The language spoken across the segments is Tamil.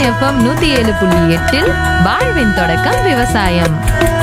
எஃப்எம் நூத்தி ஏழு புள்ளி எட்டில் வாழ்வின் தொடக்கம் விவசாயம்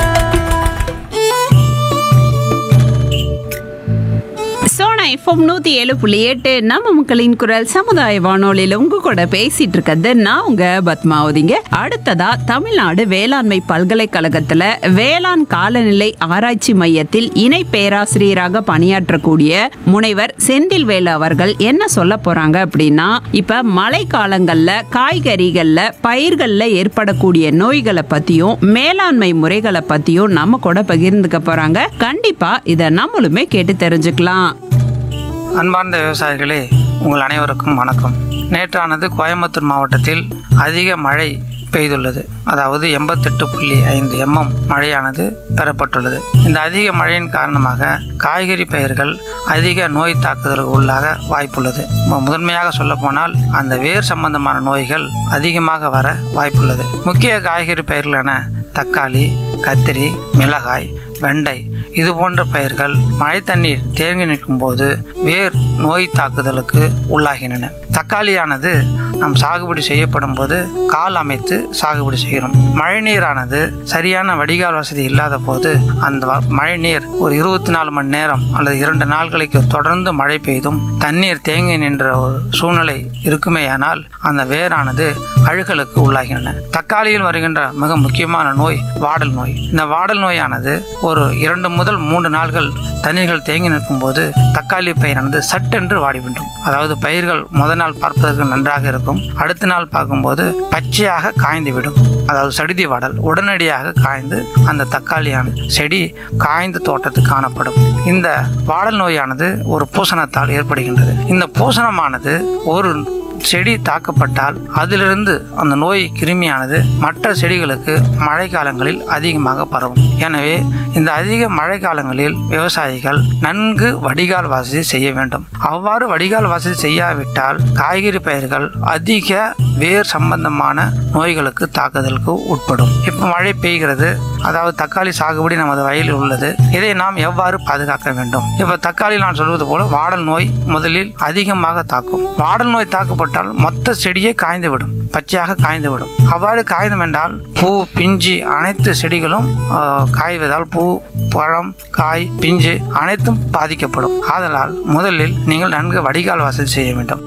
சோனா எஃப்எம் நூத்தி ஏழு புள்ளி எட்டு நம்ம மக்களின் குரல் சமுதாய வானொலியில உங்க கூட பேசிட்டு இருக்கிறது நான் உங்க பத்மாவதிங்க அடுத்ததா தமிழ்நாடு வேளாண்மை பல்கலைக்கழகத்துல வேளாண் காலநிலை ஆராய்ச்சி மையத்தில் இணை பேராசிரியராக பணியாற்றக்கூடிய முனைவர் செந்தில்வேலு அவர்கள் என்ன சொல்ல போறாங்க அப்படின்னா இப்ப மழை காலங்கள்ல காய்கறிகள்ல பயிர்கள்ல ஏற்படக்கூடிய நோய்களை பத்தியும் மேலாண்மை முறைகளை பத்தியும் நம்ம கூட பகிர்ந்துக்க போறாங்க கண்டிப்பா இத நம்மளுமே கேட்டு தெரிஞ்சுக்கலாம் அன்பார்ந்த விவசாயிகளே உங்கள் அனைவருக்கும் வணக்கம் நேற்றானது கோயம்புத்தூர் மாவட்டத்தில் அதிக மழை பெய்துள்ளது அதாவது எண்பத்தெட்டு புள்ளி ஐந்து எம்எம் மழையானது பெறப்பட்டுள்ளது இந்த அதிக மழையின் காரணமாக காய்கறி பயிர்கள் அதிக நோய் தாக்குதலுக்கு உள்ளாக வாய்ப்புள்ளது மு- முதன்மையாக சொல்லப்போனால் அந்த வேர் சம்பந்தமான நோய்கள் அதிகமாக வர வாய்ப்புள்ளது முக்கிய காய்கறி பயிர்களான தக்காளி கத்திரி மிளகாய் வெண்டை இது போன்ற பயிர்கள் மழை தண்ணீர் தேங்கி நிற்கும் போது வேர் நோய் தாக்குதலுக்கு உள்ளாகின்றன தக்காளியானது நாம் சாகுபடி செய்யப்படும் போது கால் அமைத்து சாகுபடி செய்கிறோம் மழைநீரானது சரியான வடிகால் வசதி இல்லாத போது அந்த வ- மழைநீர் ஒரு இருபத்தி நாலு மணி நேரம் அல்லது இரண்டு நாட்களுக்கு தொடர்ந்து மழை பெய்தும் தண்ணீர் தேங்கி நின்ற ஒரு சூழ்நிலை இருக்குமேயானால் அந்த வேரானது அழுகலுக்கு உள்ளாகின்றன தக்காளியில் வருகின்ற மிக முக்கியமான நோய் வாடல் நோய் இந்த வாடல் நோயானது ஒரு இரண்டு முதல் மூன்று நாள்கள் தண்ணீர்கள் தேங்கி நிற்கும் போது தக்காளி பயிரானது சட்டென்று வாடிவிடும் அதாவது பயிர்கள் முதல் நாள் பார்ப்பதற்கு நன்றாக இருக்கும் அடுத்த நாள் பார்க்கும்போது பச்சையாக காய்ந்து விடும் அதாவது சடிதி வாடல் உடனடியாக காய்ந்து அந்த தக்காளியான செடி காய்ந்த தோட்டத்துக்கு காணப்படும் இந்த வாடல் நோயானது ஒரு பூசணத்தால் ஏற்படுகின்றது இந்த பூசணமானது ஒரு செடி தாக்கப்பட்டால் அதிலிருந்து அந்த நோய் கிருமியானது மற்ற செடிகளுக்கு மழை காலங்களில் அதிகமாக பரவும் எனவே இந்த அதிக மழை காலங்களில் விவசாயிகள் நன்கு வடிகால் வசதி செய்ய வேண்டும் அவ்வாறு வடிகால் வசதி செய்யாவிட்டால் காய்கறி பயிர்கள் அதிக வேர் சம்பந்தமான நோய்களுக்கு தாக்குதலுக்கு உட்படும் இப்ப மழை பெய்கிறது அதாவது தக்காளி சாகுபடி நமது வயலில் உள்ளது இதை நாம் எவ்வாறு பாதுகாக்க வேண்டும் இப்ப தக்காளி நான் சொல்வது போல வாடல் நோய் முதலில் அதிகமாக தாக்கும் வாடல் நோய் தாக்கப்பட்டால் மொத்த செடியே காய்ந்துவிடும் பச்சையாக காய்ந்துவிடும் அவ்வாறு காய்ந்தும் என்றால் பூ பிஞ்சு அனைத்து செடிகளும் ஆஹ், காய்வதால் பூ பழம் காய் பிஞ்சு அனைத்தும் பாதிக்கப்படும் ஆதலால் முதலில் நீங்கள் நன்கு வடிகால் வசதி செய்ய வேண்டும்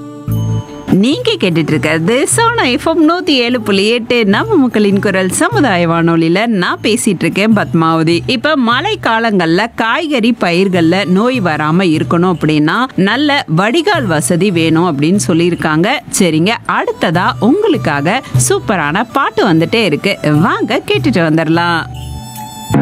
நீங்க கேட்டுட்டு இருக்கிறது சோனா எஃப்எம் நூத்தி ஏழு புள்ளி எட்டு நம்ம மக்களின் குரல் சமுதாய வானொலியில நான் பேசிட்டு இருக்கேன் பத்மாவதி இப்ப மழை காலங்கள்ல காய்கறி பயிர்கள்ல நோய் வராம இருக்கணும் அப்படின்னா நல்ல வடிகால் வசதி வேணும் அப்படின்னு சொல்லியிருக்காங்க சரிங்க அடுத்ததா உங்களுக்காக சூப்பரான பாட்டு வந்துட்டே இருக்கு வாங்க கேட்டுட்டு வந்துடலாம்